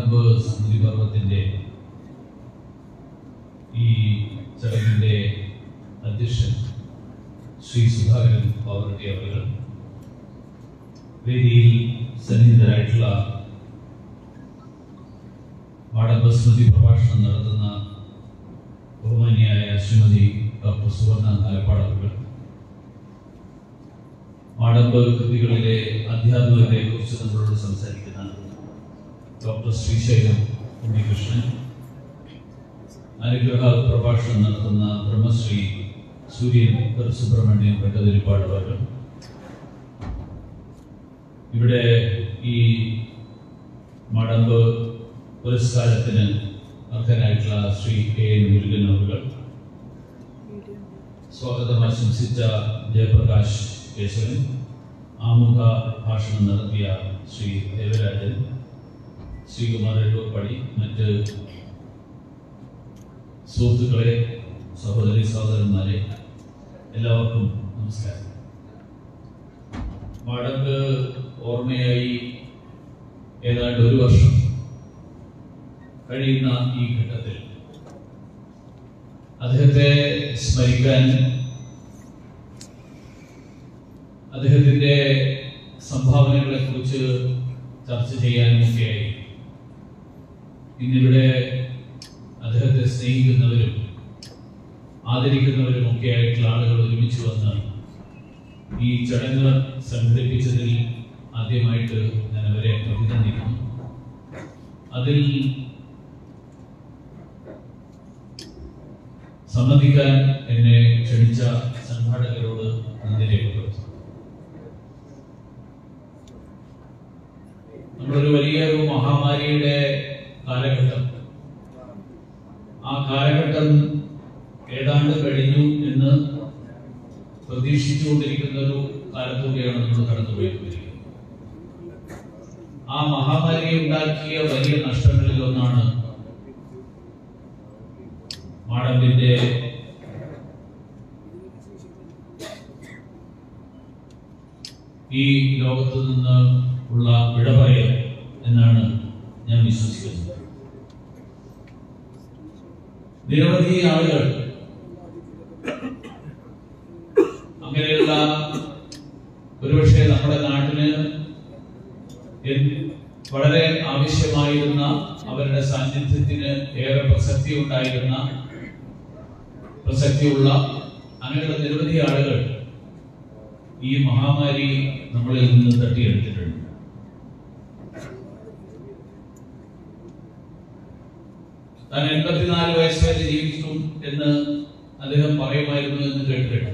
മാടമ്പ് സ്മൃതി പർവ്വത്തിന്റെ ഈ ചടങ്ങിന്റെ അധ്യക്ഷൻ ശ്രീ സുധാകരൻ പാവർട്ടി അവർ വേദിയിൽ സന്നിഹിതരായിട്ടുള്ള മാടമ്പ് സ്മൃതി പ്രഭാഷണം നടത്തുന്ന ബഹുമാനിയായ ശ്രീമതി ഡോക്ടർ സുവർണ നാലപ്പാട് അവർ മാടമ്പ് കൃതികളിലെ അധ്യാപകരെ കുറിച്ച് നമ്മളോട് സംസാരിക്കുന്ന ഡോക്ടർ ശ്രീശൈലം ഉണ്ണികൃഷ്ണൻ അനുഗ്രഹ പ്രഭാഷണം നടത്തുന്ന ബ്രഹ്മശ്രീ സൂര്യൻ സുബ്രഹ്മണ്യം വെട്ടതിരിപ്പാട് അവർ ഇവിടെ ഈ മടമ്പ് പുരസ്കാരത്തിന് അർഹനായിട്ടുള്ള ശ്രീ കെ എൻ മുരുകൻ അവർ സ്വാഗതം ആശംസിച്ച ജയപ്രകാശ് കേശവൻ ആമുഖ ഭാഷണം നടത്തിയ ശ്രീ ദേവരാജൻ ശ്രീകുമാർ എഴുവപ്പടി മറ്റ് സുഹൃത്തുക്കളെ സഹോദരി സഹോദരന്മാരെ എല്ലാവർക്കും നമസ്കാരം മടക്ക് ഓർമ്മയായി ഏതാണ്ട് ഒരു വർഷം കഴിയുന്ന ഈ ഘട്ടത്തിൽ അദ്ദേഹത്തെ സ്മരിക്കാൻ അദ്ദേഹത്തിന്റെ സംഭാവനകളെ കുറിച്ച് ചർച്ച ചെയ്യാനുമൊക്കെയായി ഇന്നിവിടെ അദ്ദേഹത്തെ സ്നേഹിക്കുന്നവരും ആദരിക്കുന്നവരും ഒക്കെ ആയിട്ടുള്ള ആളുകൾ ഒരുമിച്ച് വന്ന് ഈ ചടങ്ങ് സംഘടിപ്പിച്ചതിൽ ആദ്യമായിട്ട് ഞാൻ അവരെ അഭിനന്ദിക്കുന്നു അതിൽ സംബന്ധിക്കാൻ എന്നെ ക്ഷണിച്ച സംഘാടകരോട് നന്ദി രേഖപ്പെടുത്തുന്നു നമ്മളൊരു വലിയൊരു മഹാമാരിയുടെ കാലഘട്ടം ആ കാലഘട്ടം ഏതാണ്ട് കഴിഞ്ഞു എന്ന് പ്രതീക്ഷിച്ചുകൊണ്ടിരിക്കുന്ന ഒരു കാലത്തൂടെയാണ് നമ്മൾ കടന്നുപോയിരിക്കുന്നത് ആ മഹാമാരി ഉണ്ടാക്കിയ വലിയ നഷ്ടങ്ങളിൽ ഒന്നാണ് മാടമ്പിന്റെ ഈ ലോകത്ത് നിന്ന് ഉള്ള വിടപറയൽ എന്നാണ് ഞാൻ വിശ്വസിക്കുന്നത് നിരവധി ആളുകൾ അങ്ങനെയുള്ള ഒരുപക്ഷെ നമ്മുടെ നാട്ടിന് എൻ- വളരെ ആവശ്യമായിരുന്ന അവരുടെ സാന്നിധ്യത്തിന് ഏറെ പ്രസക്തി ഉണ്ടായിരുന്ന പ്രസക്തിയുള്ള അങ്ങനെയുള്ള നിരവധി ആളുകൾ ഈ മഹാമാരി നമ്മളിൽ നിന്ന് തട്ടിയെടുത്തിട്ടുണ്ട് താൻ എൺപത്തിനാല് വയസ്സ് വരെ ജീവിക്കും എന്ന് അദ്ദേഹം പറയുമായിരുന്നു എന്ന് കേട്ടിട്ടുണ്ട്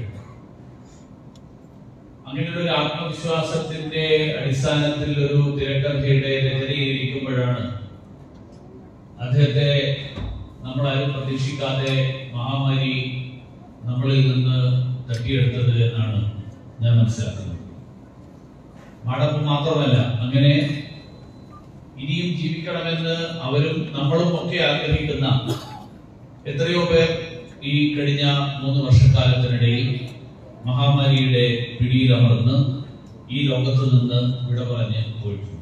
അങ്ങനെയുള്ള ഒരു ആത്മവിശ്വാസത്തിന്റെ അടിസ്ഥാനത്തിൽ ഒരു തിരക്കഥയുടെ രചനയിരിക്കുമ്പോഴാണ് അദ്ദേഹത്തെ നമ്മളാരും പ്രതീക്ഷിക്കാതെ മഹാമാരി നമ്മളിൽ നിന്ന് തട്ടിയെടുത്തത് എന്നാണ് ഞാൻ മനസ്സിലാക്കുന്നത് മാടപ്പ് മാത്രമല്ല അങ്ങനെ ഇനിയും ജീവിക്കണമെന്ന് അവരും നമ്മളും ഒക്കെ ആഗ്രഹിക്കുന്ന എത്രയോ പേർ ഈ കഴിഞ്ഞ മൂന്ന് വർഷക്കാലത്തിനിടയിൽ മഹാമാരിയുടെ പിടിയിലമർന്ന് ഈ ലോകത്ത് നിന്ന് വിട പറഞ്ഞ് പോയിട്ടുണ്ട്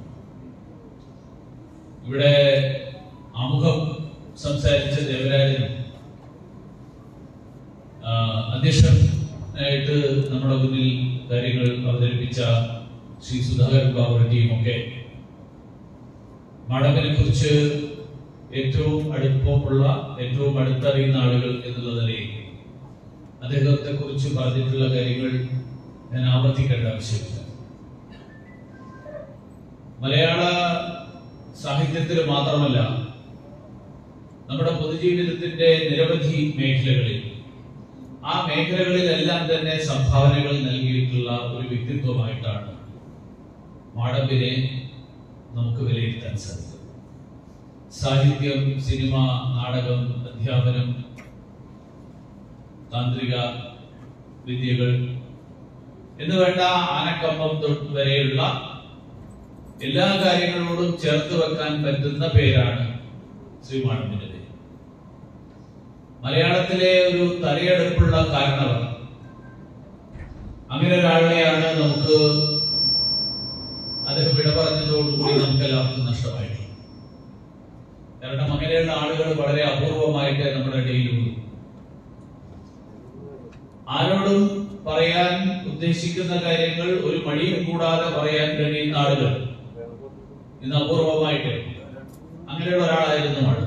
ഇവിടെ ആമുഖം സംസാരിച്ച ദേവരാജനും ആ, അധ്യക്ഷനായിട്ട് നമ്മുടെ മുന്നിൽ കാര്യങ്ങൾ അവതരിപ്പിച്ച ശ്രീ സുധാകരൻ ബാബുട്ടിയും ഒക്കെ മടവിനെ കുറിച്ച് ഏറ്റവും അടുപ്പമുള്ള ഏറ്റവും അടുത്തറിയുന്ന ആളുകൾ എന്നുള്ള നിലയിൽ അദ്ദേഹത്തെ കുറിച്ച് പറഞ്ഞിട്ടുള്ള കാര്യങ്ങൾ ഞാൻ ആവർത്തിക്കേണ്ട ആവശ്യമില്ല മലയാള സാഹിത്യത്തിൽ മാത്രമല്ല നമ്മുടെ പൊതുജീവിതത്തിന്റെ നിരവധി മേഖലകളിൽ ആ മേഖലകളിലെല്ലാം തന്നെ സംഭാവനകൾ നൽകിയിട്ടുള്ള ഒരു വ്യക്തിത്വമായിട്ടാണ് മാടമ്പിനെ നമുക്ക് വിലയിരുത്താൻ സാധിക്കും സാഹിത്യം സിനിമ നാടകം അധ്യാപനം താന്ത്രിക വിദ്യകൾ എന്ന് വേണ്ട ആനക്കമ്പം തൊട്ട് വരെയുള്ള എല്ലാ കാര്യങ്ങളോടും ചേർത്ത് വെക്കാൻ പറ്റുന്ന പേരാണ് ശ്രീ മാടമ്പിന്റെ പേര് മലയാളത്തിലെ ഒരു തലയെടുപ്പുള്ള കാരണവർ അങ്ങനെ ഒരാളെയാണ് നമുക്ക് അദ്ദേഹം വിട പറഞ്ഞതോടുകൂടി നമുക്ക് എല്ലാവർക്കും നഷ്ടമായിട്ടുള്ളത് കാരണം അങ്ങനെയുള്ള ആളുകൾ വളരെ അപൂർവമായിട്ട് നമ്മുടെ ഇടയിലുള്ളൂ ആരോടും പറയാൻ ഉദ്ദേശിക്കുന്ന കാര്യങ്ങൾ ഒരു മടിയും കൂടാതെ പറയാൻ കഴിയുന്ന ആളുകൾ ഇന്ന് അപൂർവമായിട്ട് അങ്ങനെയുള്ള ഒരാളായിരുന്നു ആള്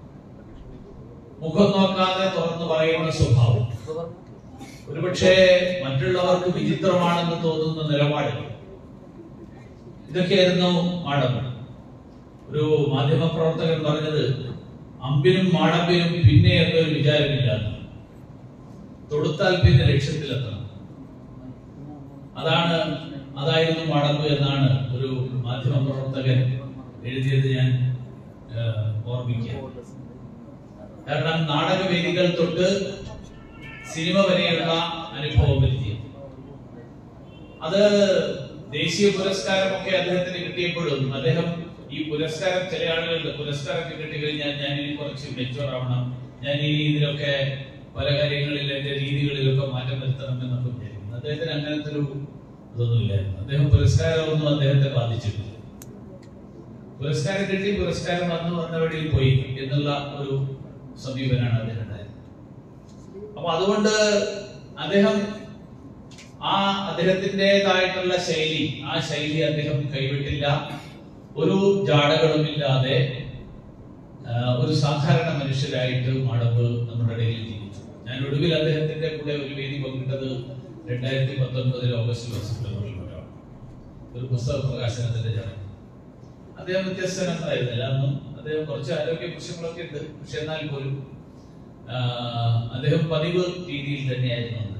മുഖം നോക്കാതെ തുറന്നു പറയുന്ന സ്വഭാവം ഒരുപക്ഷെ മറ്റുള്ളവർക്ക് വിചിത്രമാണെന്ന് തോന്നുന്ന നിലപാട് ഇതൊക്കെയായിരുന്നു മാടമ്പ് ഒരു മാധ്യമ പ്രവർത്തകൻ പറഞ്ഞത് അമ്പിനും മാടമ്പിനും പിന്നെ എന്നൊരു വിചാരമില്ലാന്ന് തൊടുത്താൽ പിന്നെ ലക്ഷ്യത്തിലെത്തണം അതാണ് അതായിരുന്നു മാടമ്പ് എന്നാണ് ഒരു മാധ്യമ പ്രവർത്തകൻ എഴുതിയത് ഞാൻ ഏഹ്, ഓർമ്മിക്കുക കാരണം നാടകവേദികൾ തൊട്ട് സിനിമ വരെയുള്ള അനുഭവ പരിചയം അത് ദേശീയ പുരസ്കാരമൊക്കെ അദ്ദേഹത്തിന് കിട്ടിയപ്പോഴും അദ്ദേഹം ഈ പുരസ്കാരം ചില ആളുകളുടെ പുരസ്കാരമൊക്കെ കിട്ടിക്കഴിഞ്ഞാൽ ഞാൻ ഇനി കുറച്ച് മെച്ചുവർ ആവണം ഞാൻ ഇനി ഇതിലൊക്കെ പല കാര്യങ്ങളിൽ എന്റെ രീതികളിലൊക്കെ മാറ്റം വരുത്തണം എന്നൊക്കെ വിചാരിക്കുന്നു അദ്ദേഹത്തിന് അങ്ങനത്തെ ഒരു ഇതൊന്നുമില്ലായിരുന്നു അദ്ദേഹം പുരസ്കാരമൊന്നും അദ്ദേഹത്തെ ബാധിച്ചിട്ടില്ല പുരസ്കാരം കിട്ടി പുരസ്കാരം വന്നു വന്ന വഴിയിൽ പോയി എന്നുള്ള ഒരു സമീപനാണ് അദ്ദേഹം ഉണ്ടായത് അപ്പൊ അതുകൊണ്ട് അദ്ദേഹം ആ അദ്ദേഹത്തിൻ്റെതായിട്ടുള്ള ശൈലി ആ ശൈലി അദ്ദേഹം കൈവിട്ടില്ല ഒരു ജാടകളുമില്ലാതെ ആ, ഒരു സാധാരണ മനുഷ്യരായിട്ട് മാടമ്പ് നമ്മുടെ ഇടയിൽ ജീവിച്ചു ഞാൻ ഒടുവിൽ അദ്ദേഹത്തിന്റെ കൂടെ ഒരു വേദി പങ്കിട്ടത് രണ്ടായിരത്തി പത്തൊൻപതിൽ ഓഗസ്റ്റ് സെപ്റ്റംബറിലാണ് ഒരു പുസ്തക പ്രകാശനത്തിന്റെ ചടങ്ങ് അദ്ദേഹം വ്യത്യസ്തനായിരുന്നില്ല അന്നും അദ്ദേഹം കുറച്ച് ആരോഗ്യ പ്രശ്നങ്ങളൊക്കെ ഉണ്ട് പക്ഷെ എന്നാൽ പോലും ആ, അദ്ദേഹം പതിവ് രീതിയിൽ തന്നെയായിരുന്നു അന്ന്.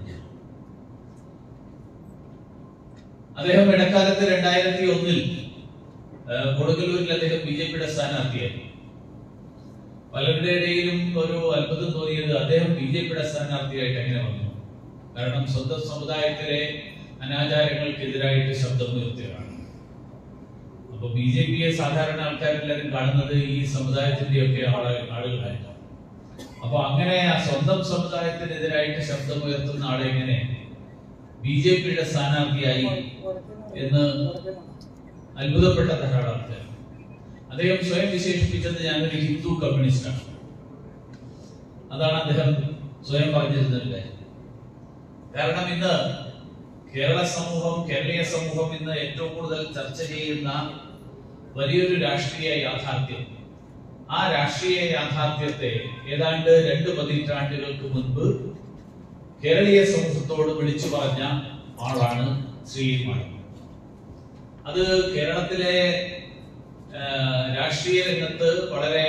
അദ്ദേഹം ഇടക്കാലത്ത് രണ്ടായിരത്തി ഒന്നിൽ കൊടുങ്ങല്ലൂരിൽ അദ്ദേഹം ബി ജെ പിയുടെ സ്ഥാനാർത്ഥിയായി പലരുടെ ഇടയിലും ഒരു അത്ഭുതം തോന്നിയത് അദ്ദേഹം ബി ജെ പിയുടെ സ്ഥാനാർത്ഥിയായിട്ട് എങ്ങനെ വന്നു കാരണം സ്വന്തം സമുദായത്തിലെ അനാചാരങ്ങൾക്കെതിരായിട്ട് ശബ്ദമുയർത്തുകയാണ് അപ്പൊ ബി ജെ പിയെ സാധാരണ ആൾക്കാരെല്ലാവരും കാണുന്നത് ഈ സമുദായത്തിന്റെയൊക്കെ ആള് ആളുകളായിരുന്നു അപ്പൊ അങ്ങനെ ആ സ്വന്തം സമുദായത്തിനെതിരായിട്ട് ശബ്ദമുയർത്തുന്ന ആളെ എങ്ങനെ ബി ജെ പിയുടെ സ്ഥാനാർത്ഥിയായി എന്ന് അത്ഭുതപ്പെട്ട ധാരാളം ആൾക്കാർ അദ്ദേഹം സ്വയം വിശേഷിപ്പിച്ചത് ഞാനൊരു ഹിന്ദു കമ്മ്യൂണിസ്റ്റാണ് അതാണ് അദ്ദേഹം സ്വയം പറഞ്ഞിരുന്നൊരു കാര്യം കാരണം ഇന്ന് കേരള സമൂഹം കേരളീയ സമൂഹം ഇന്ന് ഏറ്റവും കൂടുതൽ ചർച്ച ചെയ്യുന്ന വലിയൊരു രാഷ്ട്രീയ യാഥാർത്ഥ്യം ആ രാഷ്ട്രീയ യാഥാർത്ഥ്യത്തെ ഏതാണ്ട് രണ്ട് പതിറ്റാണ്ടുകൾക്ക് മുൻപ് കേരളീയ സമൂഹത്തോട് വിളിച്ചു പറഞ്ഞ ആളാണ് ശ്രീ മാണി അത് കേരളത്തിലെ ആ, രാഷ്ട്രീയ രംഗത്ത് വളരെ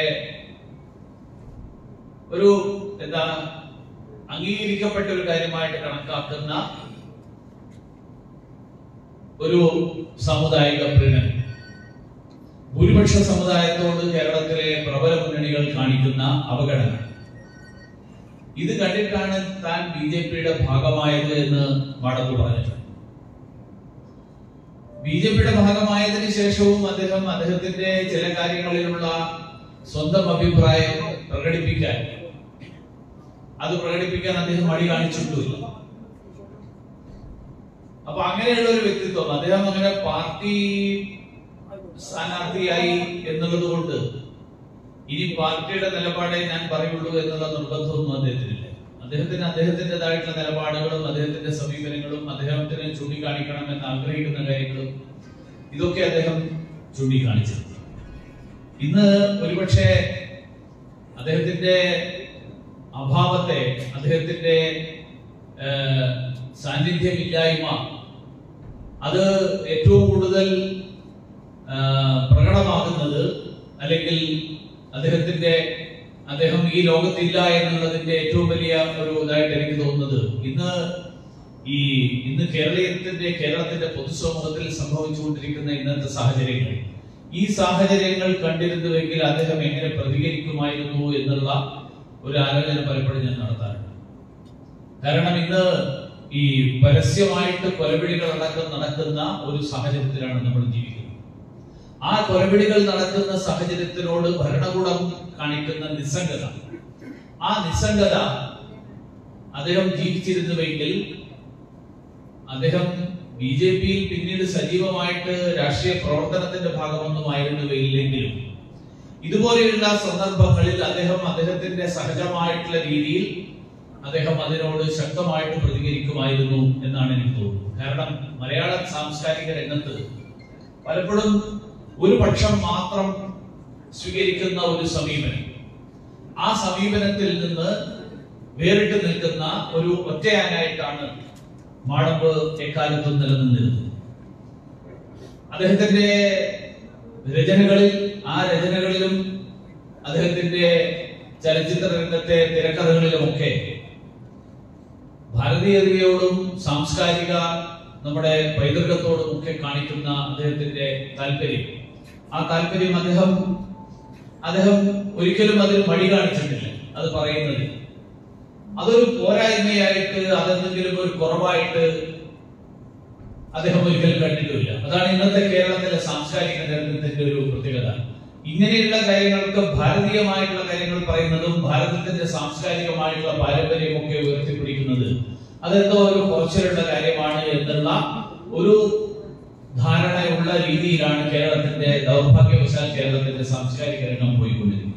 ഒരു എന്താണ് അംഗീകരിക്കപ്പെട്ട ഒരു കാര്യമായിട്ട് കണക്കാക്കുന്ന ഒരു സാമുദായിക പ്രീണനം ഭൂരിപക്ഷ സമുദായത്തോട് കേരളത്തിലെ പ്രബല മുന്നണികൾ കാണിക്കുന്ന അവഗണന ഇത് കണ്ടിട്ടാണ് താൻ ബി ജെ പിയുടെ ഭാഗമായത് എന്ന് മാടത്ത് പറഞ്ഞിട്ടുണ്ട് ബി ജെ പിയുടെ ഭാഗമായതിനു ശേഷവും അദ്ദേഹം അദ്ദേഹത്തിന്റെ ചില കാര്യങ്ങളിലുള്ള സ്വന്തം അഭിപ്രായം പ്രകടിപ്പിക്കാൻ അത് പ്രകടിപ്പിക്കാൻ അദ്ദേഹം മടി കാണിച്ചിട്ടുമില്ല അപ്പൊ അങ്ങനെയുള്ള ഒരു വ്യക്തിത്വം അദ്ദേഹം അങ്ങനെ പാർട്ടി സ്ഥാനാർത്ഥിയായി എന്നുള്ളത് കൊണ്ട് ഇനി പാർട്ടിയുടെ നിലപാടേ ഞാൻ പറയുള്ളൂ എന്നുള്ള നിർബന്ധമൊന്നും അദ്ദേഹത്തിനില്ല അദ്ദേഹത്തിന് അദ്ദേഹത്തിൻ്റെതായിട്ടുള്ള നിലപാടുകളും അദ്ദേഹത്തിന്റെ സമീപനങ്ങളും അദ്ദേഹത്തിന് ചൂണ്ടിക്കാണിക്കണം എന്ന് ആഗ്രഹിക്കുന്ന കാര്യങ്ങളും ഇതൊക്കെ അദ്ദേഹം ചൂണ്ടിക്കാണിച്ചത് ഇന്ന് ഒരുപക്ഷെ അദ്ദേഹത്തിന്റെ അഭാവത്തെ അദ്ദേഹത്തിന്റെ ഏഹ്, സാന്നിധ്യമില്ലായ്മ അത് ഏറ്റവും കൂടുതൽ ആ, പ്രകടമാകുന്നത് അല്ലെങ്കിൽ അദ്ദേഹത്തിന്റെ അദ്ദേഹം ഈ ലോകത്തില്ല എന്നുള്ളതിന്റെ ഏറ്റവും വലിയ ഒരു ഇതായിട്ട് എനിക്ക് തോന്നുന്നത് ഇന്ന് ഈ ഇന്ന് കേരളീയത്തിന്റെ കേരളത്തിന്റെ പൊതുസമൂഹത്തിൽ സംഭവിച്ചുകൊണ്ടിരിക്കുന്ന ഇന്നത്തെ സാഹചര്യങ്ങൾ ഈ സാഹചര്യങ്ങൾ കണ്ടിരുന്നുവെങ്കിൽ അദ്ദേഹം എങ്ങനെ പ്രതികരിക്കുമായിരുന്നു എന്നുള്ള ഒരു ആലോചന പലപ്പോഴും ഞാൻ നടത്താറുണ്ട് കാരണം ഇന്ന് ഈ പരസ്യമായിട്ട് കൊലവിളികൾ അടക്കം നടക്കുന്ന ഒരു സാഹചര്യത്തിലാണ് നമ്മൾ ജീവിക്കുന്നത് ആ കൊലവിളികൾ നടക്കുന്ന സാഹചര്യത്തിനോട് ഭരണകൂടം കാണിക്കുന്ന നിസ്സംഗത ആ നിസ്സംഗത അദ്ദേഹം ജീവിച്ചിരുന്നുവെങ്കിൽ അദ്ദേഹം ബി ജെ പിയിൽ പിന്നീട് സജീവമായിട്ട് രാഷ്ട്രീയ പ്രവർത്തനത്തിന്റെ ഭാഗമൊന്നും ആയിരുന്നുവെങ്കിലും ഇതുപോലെയുള്ള സന്ദർഭങ്ങളിൽ അദ്ദേഹം അദ്ദേഹത്തിന്റെ സഹജമായിട്ടുള്ള രീതിയിൽ അദ്ദേഹം അതിനോട് ശക്തമായിട്ട് പ്രതികരിക്കുമായിരുന്നു എന്നാണ് എനിക്ക് തോന്നുന്നത് കാരണം മലയാള സാംസ്കാരിക രംഗത്ത് പലപ്പോഴും ഒരു പക്ഷം മാത്രം സ്വീകരിക്കുന്ന ഒരു സമീപനം ആ സമീപനത്തിൽ നിന്ന് വേറിട്ട് നിൽക്കുന്ന ഒരു ഒറ്റയാനായിട്ടാണ് മാടമ്പ് എക്കാലത്തും നിലനിന്നിരുന്നത് അദ്ദേഹത്തിന്റെ രചനകളിൽ ആ രചനകളിലും അദ്ദേഹത്തിന്റെ ചലച്ചിത്ര രംഗത്തെ തിരക്കഥകളിലുമൊക്കെ ഭാരതീയതയോടും സാംസ്കാരിക നമ്മുടെ പൈതൃകത്തോടും ഒക്കെ കാണിക്കുന്ന അദ്ദേഹത്തിന്റെ താല്പര്യം ആ താല്പര്യം അദ്ദേഹം അദ്ദേഹം ഒരിക്കലും അതിൽ മടി കാണിച്ചിട്ടില്ല അത് പറയുന്നത് അതൊരു പോരായ്മയായിട്ട് അതെന്തെങ്കിലും ഒരു കുറവായിട്ട് അദ്ദേഹം ഒരിക്കലും കണ്ടിട്ടില്ല അതാണ് ഇന്നത്തെ കേരളത്തിലെ സാംസ്കാരിക രംഗത്തിന്റെ ഒരു പ്രത്യേകത ഇങ്ങനെയുള്ള കാര്യങ്ങൾക്ക് ഭാരതീയമായിട്ടുള്ള കാര്യങ്ങൾ പറയുന്നതും ഭാരതത്തിന്റെ സാംസ്കാരികമായിട്ടുള്ള പാരമ്പര്യമൊക്കെ ഉയർത്തിപ്പിടിക്കുന്നത് അതെന്തോ ഒരു കുറച്ചിലുള്ള കാര്യമാണ് എന്നുള്ള ഒരു ധാരണയുള്ള രീതിയിലാണ് കേരളത്തിന്റെ ദൗർഭാഗ്യവശാൽ കേരളത്തിന്റെ സാംസ്കാരിക രംഗം പോയിക്കൊണ്ടിരിക്കുന്നത്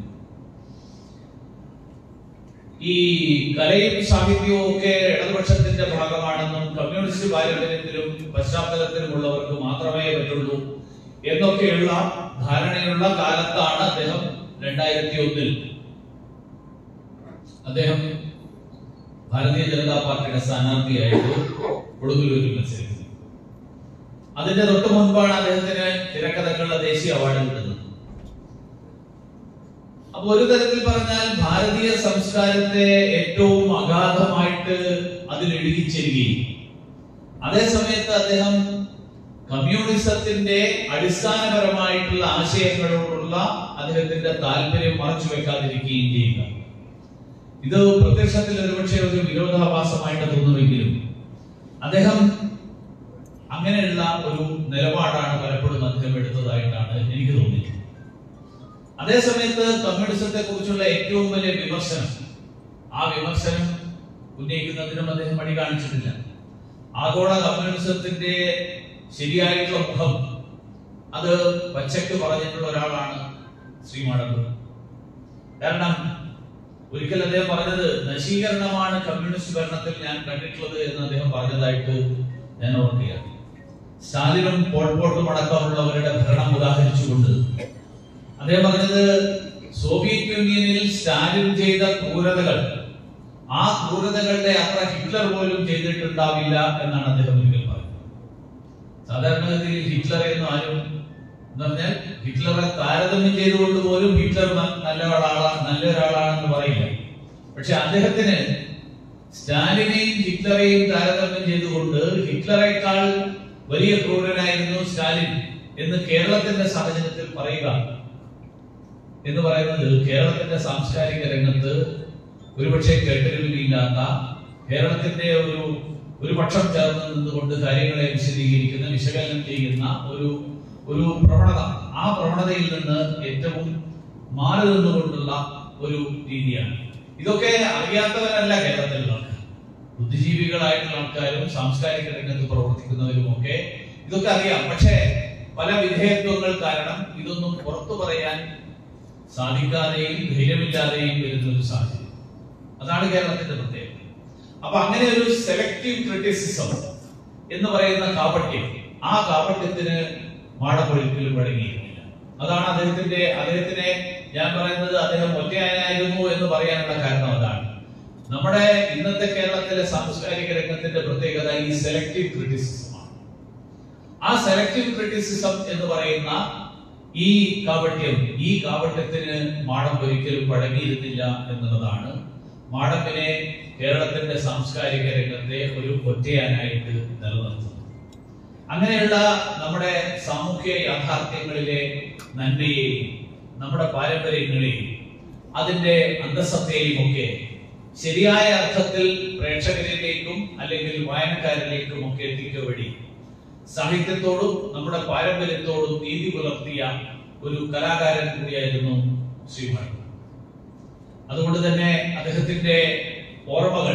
ഈ കലയും സാഹിത്യവും ഒക്കെ ഇടതുപക്ഷത്തിന്റെ ഭാഗമാണെന്നും കമ്മ്യൂണിസ്റ്റ് പാരമ്പര്യത്തിലും പശ്ചാത്തലത്തിലുമുള്ളവർക്ക് മാത്രമേ പറ്റുള്ളൂ എന്നൊക്കെയുള്ള ധാരണയുള്ള കാലത്താണ് അദ്ദേഹം രണ്ടായിരത്തി ഒന്നിൽ അദ്ദേഹം ഭാരതീയ ജനതാ പാർട്ടിയുടെ സ്ഥാനാർത്ഥിയായിട്ട് കൊടുങ്ങല്ലൂരിൽ മത്സരിക്കുന്നത് അതിന്റെ തൊട്ട് മുൻപാണ് അദ്ദേഹത്തിന് തിരക്കഥക്കുള്ള ദേശീയ അവാർഡ് കിട്ടുന്നത് അപ്പൊ ഒരു തരത്തിൽ പറഞ്ഞാൽ ഭാരതീയ സംസ്കാരത്തെ ഏറ്റവും അഗാധമായിട്ട് അതിൽ ഇടുകിച്ചെരുകയും അതേസമയത്ത് അദ്ദേഹം കമ്മ്യൂണിസത്തിന്റെ അടിസ്ഥാനപരമായിട്ടുള്ള ആശയങ്ങളോടുള്ള അദ്ദേഹത്തിന്റെ താല്പര്യം മറച്ചു വെക്കാതിരിക്കുകയും ചെയ്യുക ഇത് പ്രത്യക്ഷത്തിൽ ഒരുപക്ഷെ ഒരു വിരോധാഭാസമായിട്ട് തോന്നുമെങ്കിലും അദ്ദേഹം അങ്ങനെയുള്ള ഒരു നിലപാടാണ് പലപ്പോഴും അദ്ദേഹം എടുത്തതായിട്ടാണ് എനിക്ക് തോന്നിയത് അതേസമയത്ത് കമ്മ്യൂണിസത്തെ കുറിച്ചുള്ള ഏറ്റവും വലിയ വിമർശനം ആ വിമർശനം ഉന്നയിക്കുന്നതിനും അദ്ദേഹം മടി കാണിച്ചിട്ടില്ല ആഗോള കമ്മ്യൂണിസത്തിന്റെ ശരിയായിട്ടുള്ള മുഖം അത് പച്ചക്ക് പറഞ്ഞിട്ടുള്ള ഒരാളാണ് ശ്രീ മാടമ്പ് കാരണം ഒരിക്കൽ അദ്ദേഹം പറഞ്ഞത് നശീകരണമാണ് കമ്മ്യൂണിസ്റ്റ് ഭരണത്തിൽ ഞാൻ കണ്ടിട്ടുള്ളത് എന്ന് അദ്ദേഹം പറഞ്ഞതായിട്ട് ഞാൻ ഓർക്കുകയാണ് സ്റ്റാലിനും പോൾപോട്ടും അടക്കമുള്ളവരുടെ ഭരണം ഉദാഹരിച്ചുകൊണ്ട് അദ്ദേഹം പറഞ്ഞത് സോവിയറ്റ് യൂണിയനിൽ സ്റ്റാലിൻ ചെയ്ത ക്രൂരതകൾ ആ ക്രൂരതകളുടെ അത്ര ഹിറ്റ്ലർ പോലും ചെയ്തിട്ടുണ്ടാവില്ല എന്നാണ് അദ്ദേഹം ഒരിക്കൽ പറഞ്ഞത് സാധാരണഗതിയിൽ ഹിറ്റ്ലർ എന്ന് ആരും എന്ന് പറഞ്ഞാൽ ഹിറ്റ്ലറെ താരതമ്യം ചെയ്തുകൊണ്ട് പോലും ഹിറ്റ്ലർ ന- നല്ല ഒരാളാണ് നല്ല ഒരാളാണെന്ന് പറയില്ല പക്ഷെ അദ്ദേഹത്തിന് സ്റ്റാലിനെയും ഹിറ്റ്ലറെയും താരതമ്യം ചെയ്തുകൊണ്ട് ഹിറ്റ്ലറെക്കാൾ വലിയ ക്രൂരനായിരുന്നു സ്റ്റാലിൻ എന്ന് കേരളത്തിന്റെ സാഹചര്യത്തിൽ പറയുക എന്ന് പറയുന്നത് കേരളത്തിന്റെ സാംസ്കാരിക രംഗത്ത് ഒരുപക്ഷെ കേട്ടറിവിലില്ലാത്ത കേരളത്തിന്റെ ഒരു ഒരു പക്ഷം ചേർന്ന് നിന്നുകൊണ്ട് കാര്യങ്ങളെ വിശദീകരിക്കുന്ന വിശകലനം ചെയ്യുന്ന ഒരു ഒരു പ്രവണത ആ പ്രവണതയിൽ നിന്ന് ഏറ്റവും മാറി നിന്നുകൊണ്ടുള്ള ഒരു രീതിയാണ് ഇതൊക്കെ അറിയാത്തവരല്ല കേരളത്തിലുള്ള ആൾക്കാർ ബുദ്ധിജീവികളായിട്ടുള്ള ആൾക്കാരും സാംസ്കാരിക രംഗത്ത് പ്രവർത്തിക്കുന്നവരും ഒക്കെ ഇതൊക്കെ അറിയാം പക്ഷേ പല വിധേയത്വങ്ങൾ കാരണം ഇതൊന്നും പുറത്തു പറയാൻ സാധിക്കാതെയും ധൈര്യമില്ലാതെയും വരുന്ന ഒരു സാഹചര്യം അതാണ് കേരളത്തിന്റെ പ്രത്യേകത അപ്പൊ അങ്ങനെ ഒരു സെലക്ടീവ് ക്രിറ്റിസിസം എന്ന് പറയുന്ന കാപട്യം ആ കാപട്യത്തിന് മാടപ്പൊഴിക്കലും വഴങ്ങിയിരുന്നില്ല അതാണ് അദ്ദേഹത്തിന്റെ അദ്ദേഹത്തിനെ ഞാൻ പറയുന്നത് അദ്ദേഹം ഒറ്റയാനായിരുന്നു എന്ന് പറയാനുള്ള കാരണം അതാണ് നമ്മുടെ ഇന്നത്തെ കേരളത്തിലെ സാംസ്കാരിക രംഗത്തിന്റെ പ്രത്യേകത ഈ സെലക്ടീവ് ക്രിറ്റിസിസമാണ് ആ സെലക്ടീവ് ക്രിറ്റിസിസം എന്ന് പറയുന്ന ഈ കാപട്യം ഈ കാപട്യത്തിന് മാടം ഒരിക്കലും വഴങ്ങിയിരുന്നില്ല എന്നുള്ളതാണ് മാടമ്പിനെ കേരളത്തിന്റെ സാംസ്കാരിക രംഗത്തെ ഒരു ഒറ്റയാനായിട്ട് നിലനിർത്തുന്നത് അങ്ങനെയുള്ള നമ്മുടെ സാമൂഹ്യ യാഥാർത്ഥ്യങ്ങളിലെ നന്മയെയും നമ്മുടെ പാരമ്പര്യങ്ങളെയും അതിന്റെ അന്തസത്തയെയും ഒക്കെ ശരിയായ അർത്ഥത്തിൽ പ്രേക്ഷകരിലേക്കും അല്ലെങ്കിൽ വായനക്കാരിലേക്കും ഒക്കെ എത്തിക്കുക വഴി സാഹിത്യത്തോടും നമ്മുടെ പാരമ്പര്യത്തോടും നീതി പുലർത്തിയ ഒരു കലാകാരൻ കൂടിയായിരുന്നു ശ്രീമാൻ അതുകൊണ്ട് തന്നെ അദ്ദേഹത്തിന്റെ ഓർമ്മകൾ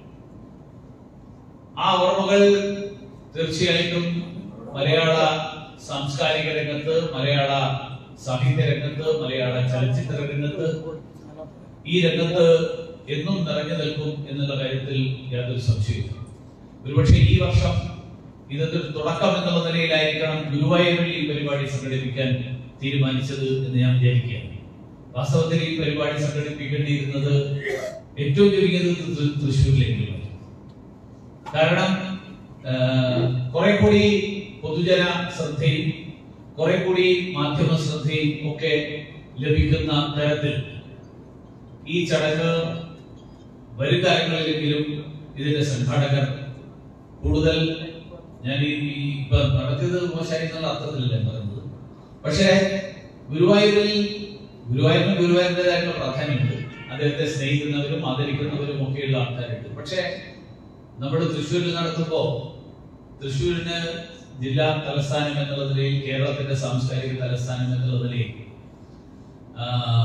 ആ ഓർമ്മകൾ തീർച്ചയായിട്ടും മലയാള സാംസ്കാരിക രംഗത്ത് മലയാള സാഹിത്യ രംഗത്ത് മലയാള ചലച്ചിത്ര രംഗത്ത് ഈ രംഗത്ത് എന്നും നിറഞ്ഞു നിൽക്കും എന്നുള്ള കാര്യത്തിൽ യാതൊരു സംശയവും ഒരുപക്ഷെ ഈ വർഷം ഇതൊരു തുടക്കം എന്നുള്ള നിലയിലായിരിക്കണം ഗുരുവായൂരിൽ ഈ പരിപാടി സംഘടിപ്പിക്കാൻ തീരുമാനിച്ചത് എന്ന് ഞാൻ വിചാരിക്കുകയാണ് വാസ്തവത്തിൽ ഈ പരിപാടി സംഘടിപ്പിക്കേണ്ടിയിരുന്നത് ഏറ്റവും ചുരുങ്ങിയത് തൃ- തൃശ്ശൂരിലെങ്കിലും കാരണം കുറെ കൂടി പൊതുജന ശ്രദ്ധയും കുറെ കൂടി മാധ്യമ ശ്രദ്ധയും ഒക്കെ ലഭിക്കുന്ന തരത്തിൽ ഈ ചടങ്ങ് വരും കാലങ്ങളിലെങ്കിലും ഇതിന്റെ സംഘാടകർ കൂടുതൽ ഞാൻ ഈ ഈ ഇപ്പൊ നടത്തിയത് മോശമായി എന്നുള്ള അർത്ഥത്തിലല്ല ഞാൻ പറയുന്നത് പക്ഷേ ഗുരുവായൂരിൽ ഗുരുവായൂരിന് ഗുരുവായൂരിൻ്റെതായിട്ടുള്ള പ്രാധാന്യമുണ്ട് അദ്ദേഹത്തെ സ്നേഹിക്കുന്നവരും ആദരിക്കുന്നവരും ഒക്കെയുള്ള ആൾക്കാരുണ്ട് പക്ഷേ നമ്മൾ തൃശ്ശൂരിൽ നടത്തുമ്പോ തൃശ്ശൂരിന് ജില്ലാ തലസ്ഥാനം എന്നുള്ള നിലയിൽ കേരളത്തിന്റെ സാംസ്കാരിക തലസ്ഥാനം എന്നുള്ള നിലയിൽ ആ,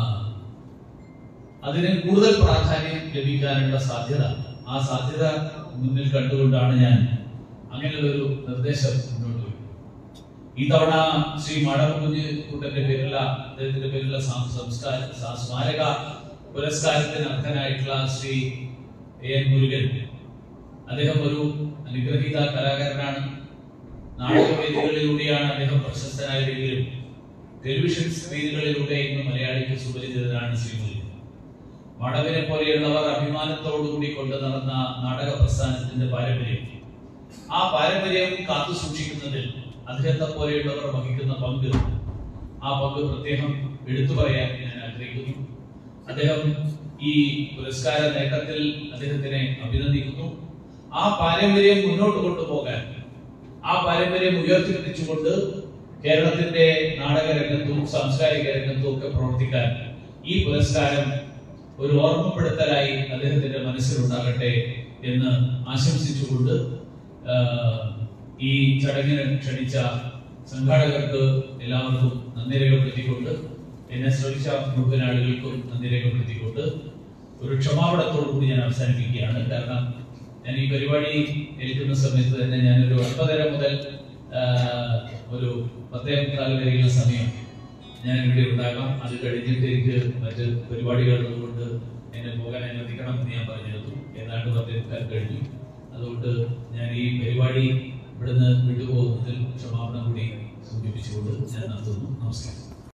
അതിന് കൂടുതൽ പ്രാധാന്യം ലഭിക്കാനുള്ള സാധ്യത ആ സാധ്യത മുന്നിൽ കണ്ടുകൊണ്ടാണ് ഞാൻ അങ്ങനെയുള്ള ഒരു നിർദ്ദേശം മുന്നോട്ട് വെക്കുന്നത് ഈ തവണ ശ്രീ മാടകുഞ്ഞ് കൂട്ടന്റെ പേരിലുള്ള അദ്ദേഹത്തിന്റെ പേരിലുള്ള സം- സംസ്കാര സ- സ്മാരക പുരസ്കാരത്തിന് അർഹനായിട്ടുള്ള ശ്രീ എ എൻ മുരുകൻ അദ്ദേഹം ഒരു അനുഗ്രഹീത കലാകാരനാണ് നാടകവേദികളിലൂടെയാണ് അദ്ദേഹം പ്രശസ്തനായതെങ്കിലും ടെലിവിഷൻ സ്ക്രീനുകളിലൂടെ ഇന്ന് മലയാളിക്ക് സുപരിചിതനാണ് ശ്രീ മുരുകൻ മടവിനെ പോലെയുള്ളവർ അഭിമാനത്തോടുകൂടി കൊണ്ടു നടന്ന നാടക പ്രസ്ഥാനത്തിന്റെ പാരമ്പര്യം ആ പാരമ്പര്യം കാത്തു സൂക്ഷിക്കുന്നതിൽ അദ്ദേഹത്തെ പോലെയുള്ളവർ വഹിക്കുന്ന പങ്ക് ആ പങ്ക് പ്രത്യേകം എടുത്തു പറയാൻ ഞാൻ ആഗ്രഹിക്കുന്നു അദ്ദേഹം ഈ പുരസ്കാര നേട്ടത്തിൽ അദ്ദേഹത്തിനെ അഭിനന്ദിക്കുന്നു ആ പാരമ്പര്യം മുന്നോട്ട് കൊണ്ടുപോകാൻ ആ പാരമ്പര്യം ഉയർത്തിപ്പിടിച്ചുകൊണ്ട് കേരളത്തിന്റെ നാടക രംഗത്തും സാംസ്കാരിക രംഗത്തും ഒക്കെ പ്രവർത്തിക്കാൻ ഈ പുരസ്കാരം ഒരു ഓർമ്മപ്പെടുത്തലായി അദ്ദേഹത്തിന്റെ മനസ്സിലുണ്ടാകട്ടെ എന്ന് ആശംസിച്ചുകൊണ്ട് ആ, ഈ ചടങ്ങിന് ക്ഷണിച്ച സംഘാടകർക്ക് എല്ലാവർക്കും നന്ദി രേഖപ്പെടുത്തിക്കൊണ്ട് എന്നെ ശ്രമിച്ച മുഴുവൻ ആളുകൾക്കും നന്ദി രേഖപ്പെടുത്തിക്കൊണ്ട് ഒരു ക്ഷമാപണത്തോടു കൂടി ഞാൻ അവസാനിപ്പിക്കുകയാണ് കാരണം ഞാൻ ഈ പരിപാടി ഏൽക്കുന്ന സമയത്ത് തന്നെ ഞാനൊരു ഒൻപതര മുതൽ ആ, ഒരു പത്തേ മുക്കാൽ വരെയുള്ള സമയം ഞാൻ ഇവിടെ ഉണ്ടാകാം അത് കഴിഞ്ഞിട്ട് എനിക്ക് മറ്റ് പരിപാടികൾ ഉള്ളതുകൊണ്ട് എന്നെ പോകാൻ അനുവദിക്കണം എന്ന് ഞാൻ പറഞ്ഞിരുന്നു ഏതാണ്ട് പത്തേ മുക്കാൽ കഴിഞ്ഞു അതുകൊണ്ട് ഞാൻ ഈ പരിപാടി ഇവിടുന്ന് വിട്ടുപോകുന്നതിൽ ക്ഷമാപണം കൂടി സൂചിപ്പിച്ചുകൊണ്ട് ഞാൻ നിർത്തുന്നു നമസ്കാരം